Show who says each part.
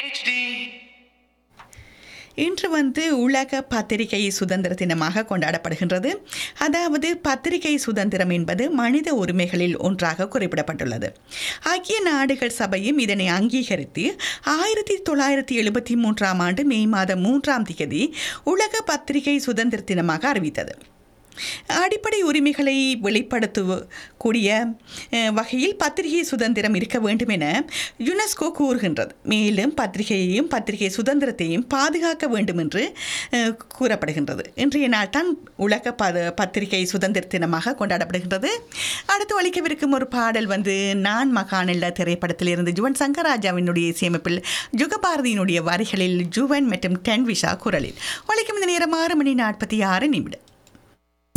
Speaker 1: இன்று வந்து உலக பத்திரிகை சுதந்திர தினமாக கொண்டாடப்படுகின்றது அதாவது பத்திரிகை சுதந்திரம் என்பது மனித உரிமைகளில் ஒன்றாக குறிப்பிடப்பட்டுள்ளது ஐக்கிய நாடுகள் சபையும் இதனை அங்கீகரித்து ஆயிரத்தி தொள்ளாயிரத்தி எழுபத்தி மூன்றாம் ஆண்டு மே மாதம் மூன்றாம் தேதி உலக பத்திரிகை சுதந்திர தினமாக அறிவித்தது அடிப்படை உரிமைகளை வெளிப்படுத்தக்கூடிய அஹ், வகையில் பத்திரிகை சுதந்திரம் இருக்க வேண்டும் என யுனெஸ்கோ கூறுகின்றது மேலும் பத்திரிகையையும் பத்திரிகை சுதந்திரத்தையும் பாதுகாக்க வேண்டும் என்று அஹ், கூறப்படுகின்றது இன்றைய நாள் தான் உலக பத பத்திரிகை சுதந்திர தினமாக கொண்டாடப்படுகின்றது அடுத்து ஒழிக்கவிருக்கும் ஒரு பாடல் வந்து நான் மகானில்ல திரைப்படத்திலிருந்து ஜுவன் சங்கராஜாவினுடைய இசையமைப்பில் ஜுகபாரதியினுடைய வரிகளில் ஜுவன் மற்றும் டென்விஷா குரலில் ஒழிக்கும் இந்த நேரம் ஆறு மணி நாற்பத்தி ஆறு நிமிடம்